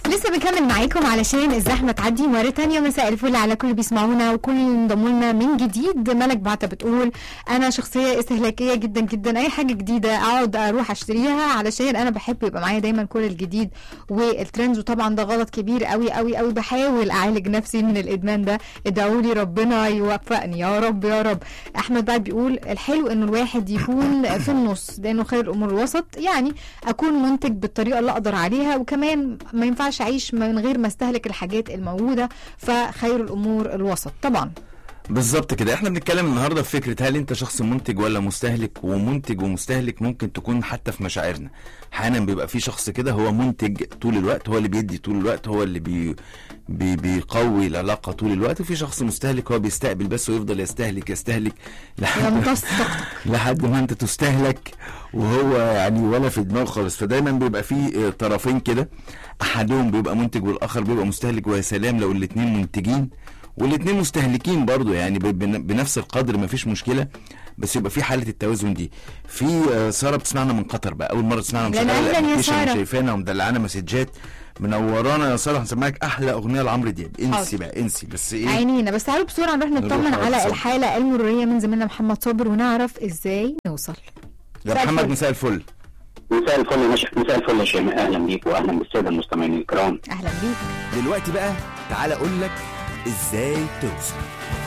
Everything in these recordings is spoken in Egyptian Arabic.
لسه بنكمل معاكم علشان الزحمه تعدي مره تانية مساء الفل على كل اللي بيسمعونا وكل اللي انضموا لنا من جديد ملك بعتة بتقول انا شخصيه استهلاكيه جدا جدا اي حاجه جديده اقعد اروح اشتريها علشان انا بحب يبقى معايا دايما كل الجديد والترندز وطبعا ده غلط كبير قوي قوي قوي بحاول اعالج نفسي من الادمان ده ادعوا لي ربنا يوفقني يا رب يا رب احمد بعد بيقول الحلو انه الواحد يكون في النص لانه خير الامور الوسط يعني اكون منتج بالطريقه اللي اقدر عليها وكمان ما ينفعش اعيش من غير ما استهلك الحاجات الموجوده فخير الامور الوسط طبعا بالظبط كده احنا بنتكلم النهارده في فكره هل انت شخص منتج ولا مستهلك ومنتج ومستهلك ممكن تكون حتى في مشاعرنا احيانا بيبقى في شخص كده هو منتج طول الوقت هو اللي بيدي طول الوقت هو اللي بي بي بيقوي العلاقه طول الوقت وفي شخص مستهلك هو بيستقبل بس ويفضل يستهلك يستهلك لحد يمتص طاقتك لحد ما انت تستهلك وهو يعني ولا في دماغه خالص فدايما بيبقى في طرفين كده احدهم بيبقى منتج والاخر بيبقى مستهلك ويا سلام لو الاثنين منتجين والاثنين مستهلكين برضو يعني ب- بن- بنفس القدر مفيش مشكله بس يبقى في حاله التوازن دي في آه، ساره بتسمعنا من قطر بقى اول مره تسمعنا من أهلاً شغاله أهلاً يا الابلكيشن سارة. شايفانا ومدلعانا مسجات منورانا يا ساره هنسمعك احلى اغنيه لعمرو دياب انسي حاضر. بقى انسي بس ايه عينينا بس تعالوا بسرعه نروح نطمن نروح على على الحاله المروريه من زميلنا محمد صابر ونعرف ازاي نوصل يا مساء محمد الفل. مساء الفل مساء الفل يا مش... مساء الفل يا شيماء اهلا بيك واهلا بالساده المستمعين الكرام اهلا بيك دلوقتي بقى تعالى اقول لك ازاي توصل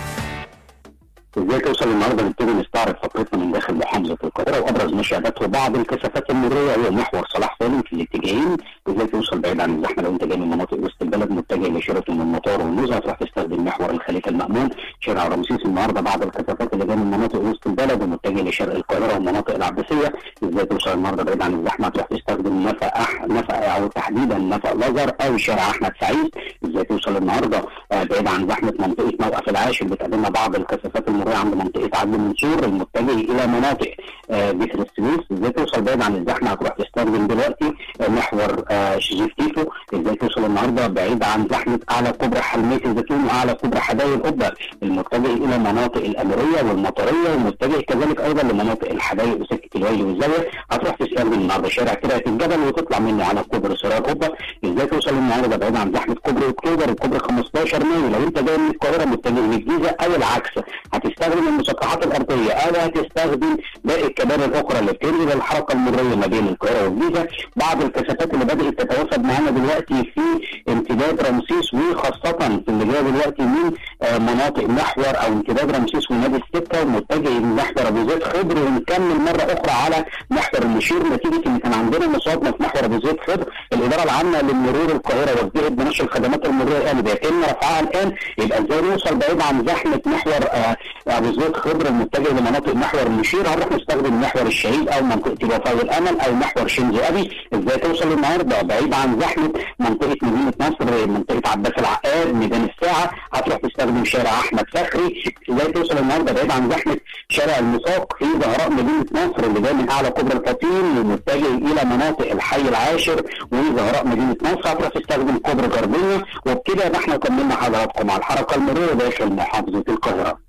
ازاي توصل النهارده نبتدي نستعرض فقرتنا من داخل محافظه القاهره وابرز ما شهدته بعض الكثافات المروريه هو محور صلاح سالم في الاتجاهين ازاي توصل بعيد عن الزحمه لو انت جاي من مناطق وسط البلد متجه لشيراتون المطار والنزهه هتروح تستخدم محور الخليفه المامون شارع رمسيس النهارده بعض الكثافات اللي جايه من مناطق وسط البلد ومتجه لشرق القاهره والمناطق العباسيه ازاي توصل النهارده بعيد عن الزحمه هتروح تستخدم نفق أح... نفق او تحديدا نفق لازر او شارع احمد سعيد ازاي توصل النهارده آه، بعيد عن زحمه منطقه موقف العاشر بتقابلنا بعض الكثافات المروريه عند منطقه عدن منصور المتجه الى مناطق آه، جسر السويس ازاي توصل بعيد عن الزحمه هتروح تستخدم دلوقتي آه، محور آه، شريف تيتو ازاي توصل النهارده بعيد عن زحمه اعلى كوبري حلميه الزيتون واعلى كوبري حدائق القبه المتجه الى مناطق الاميريه والمطريه والمتجه كذلك ايضا لمناطق الحدائق وسكه الويل والزاويه هتروح تستخدم النهارده شارع كرة الجبل وتطلع منه على كوبري سرايا القبه ازاي توصل النهارده بعيد عن زحمه كوبري اكتوبر وكوبري 15 مايو لو انت جاي من القاهره متجه للجيزه او العكس هتستخدم المسطحات الارضيه او هتستخدم باقي الكباري الاخرى اللي بتنزل الحركه المروريه ما بين القاهره والجيزه بعض الكثافات اللي بدات تتوافد معانا دلوقتي في امتداد رمسيس وخاصه في اللي جايه دلوقتي من آه، مناطق محور او امتداد رمسيس ونادي السكه ومتجه لمحور ابو زيد خضر ونكمل مره اخرى على محور المشير نتيجه ان كان عندنا مصادمه في محور ابو زيد خضر الاداره العامه للمرور القاهره وجهت بنشر الخدمات المروريه الان بيتم رفعها الان يبقى ازاي نوصل بعيد عن زحمه محور آه، ابو زيد خضر المتجه لمناطق محور المشير هنروح نستخدم محور الشهيد او منطقه الوفاء والامل او محور شينزو ابي ازاي توصل النهارده بعيد عن زحمه منطقه مدينه نصر منطقه عباس العقاد ميدان الساعه هتروح تستخدم شارع احمد فخري ازاي توصل النهارده بعيد عن زحمه شارع الميثاق في زهراء مدينه نصر اللي جاي من اعلى كوبري الفطيم ومتجه الى مناطق الحي العاشر وزهراء مدينه نصر هتروح تستخدم كوبري غربيه وبكده يبقى احنا كملنا حضراتكم على الحركه المروريه داخل محافظه القاهره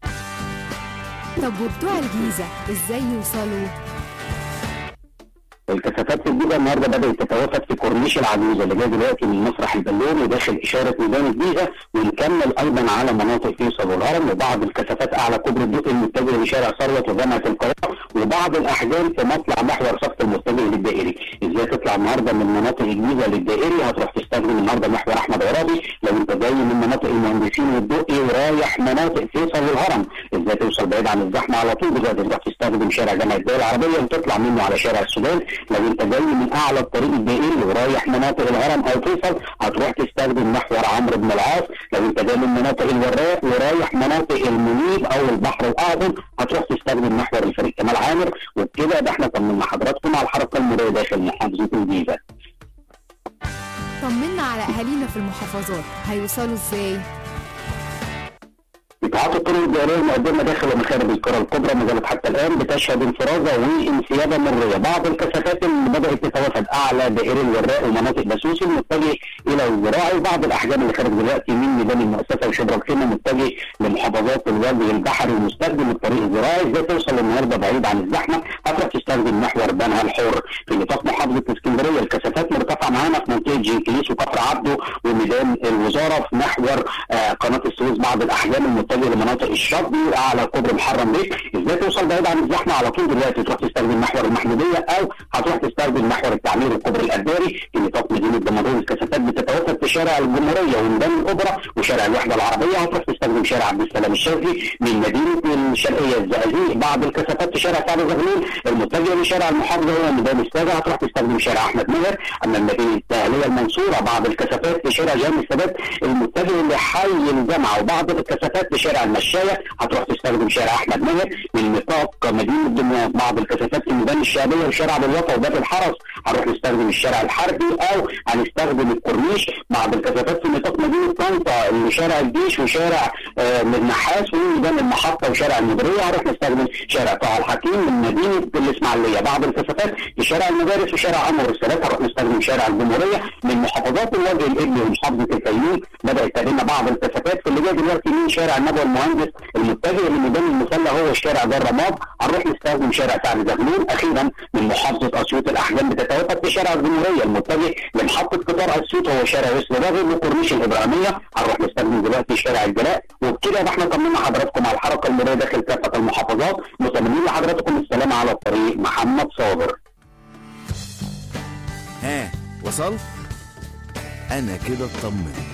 طب وبتوع الجيزه ازاي يوصلوا الكثافات في الجيزه النهارده بدات تتوافد في كورنيش العجوزه اللي جاي دلوقتي من مسرح البالون وداخل اشاره ميدان الجيزه ونكمل ايضا على مناطق فيصل والهرم وبعض الكثافات اعلى كوبري الدقي المتجه لشارع ثروت وجامعه القاهره وبعض الاحجام في مطلع محور صف المتجه للدائري ازاي تطلع النهارده من مناطق الجيزه للدائري هتروح تستخدم النهارده محور احمد عرابي لو انت جاي من مناطق المهندسين والدقي ورايح مناطق فيصل والهرم ازاي توصل بعيد عن الزحمه على طول ازاي تروح تستخدم شارع جامعه الدول العربيه وتطلع منه على شارع السودان لو انت جاي من اعلى الطريق الدائري ورايح مناطق الهرم او فيصل هتروح تستخدم محور عمرو بن العاص لو انت جاي من مناطق الوراق ورايح مناطق المنيب او البحر الاعظم هتروح تستخدم محور الفريق كمال عامر وبكده يبقى احنا طمنا حضراتكم على الحركه المروريه داخل محافظه الجيزه طمنا على اهالينا في المحافظات هيوصلوا ازاي قطاعات الطرق الدائريه المقدمه داخل ومخارج القرى الكبرى ما زالت حتى الان بتشهد انفراجه وانسيابه مريه بعض الكثافات اللي بدات تتوافد اعلى دائري الوراق ومناطق بسوس المتجه الى الزراعي وبعض الاحجام اللي خارج دلوقتي من ميدان المؤسسه وشبرا الخيمه متجه لمحافظات الوجه البحري المستخدم الطريق الزراعي ازاي توصل النهارده بعيد عن الزحمه هتروح تستخدم محور بنها الحر في نطاق محافظه اسكندريه الكثافات مرتفعه معانا في منطقه جنكليس وكفر عبده وميدان الوزاره في محور آه قناه السويس بعض الاحجام المتجهه لمناطق الشرق اعلى كوبري محرم بيك ازاي توصل بعيد عن الزحمه على طول دلوقتي تروح تستخدم محور المحموديه او هتروح تستخدم محور التعمير والكوبري الاداري في نطاق مدينه دمنهور الكثافات بتتوافد في شارع الجمهوريه وميدان الاوبرا وشارع الوحده العربيه هتروح تستخدم شارع عبد السلام الشاذلي من مدينه الشرقيه الزقازيق بعض الكثافات في شارع سعد زغلول المتجه لشارع المحافظه هو ميدان السادة هتروح تستخدم شارع احمد ماهر اما مدينه الدهليه المنصوره بعض الكثافات في شارع جامع السادات المتجه لحي الجامعه وبعض الكثافات في شارع المشايه هتروح تستخدم شارع احمد ماهر من نطاق مدينه دمياط بعض الكثافات في ميدان الشعبيه وشارع بالوفا وباب الحرس هنروح نستخدم الشارع الحربي او هنستخدم الكورنيش بعض الكثافات في نطاق مدينه طنطا اللي شارع الجيش وشارع آه النحاس وميدان المحطه وشارع المديريه هنروح نستخدم شارع طه الحكيم من مدينه الاسماعيليه بعض الكثافات في شارع المدارس وشارع انور السادات هنروح نستخدم شارع الجمهوريه من محافظات الوجه الابلي ومحافظه الفيوم بدات تقابلنا بعض الكثافات في اللي جاي دلوقتي من شارع النبوي المهندس المتجه لميدان المسلة هو الشارع ده الرماد هنروح نستخدم شارع سعد زغلول اخيرا من محافظه اسيوط الاحجام بتتوافد في شارع الجمهوريه المتجه لمحطه قطار اسيوط هو شارع يسر راغب وكورنيش الابراهيميه هنروح نستخدم دلوقتي شارع الجلاء وبكده يبقى احنا طمنا حضراتكم على الحركه المروريه داخل كافه المحافظات متمنين لحضراتكم السلامه على الطريق محمد صابر ها وصلت انا كده اطمنت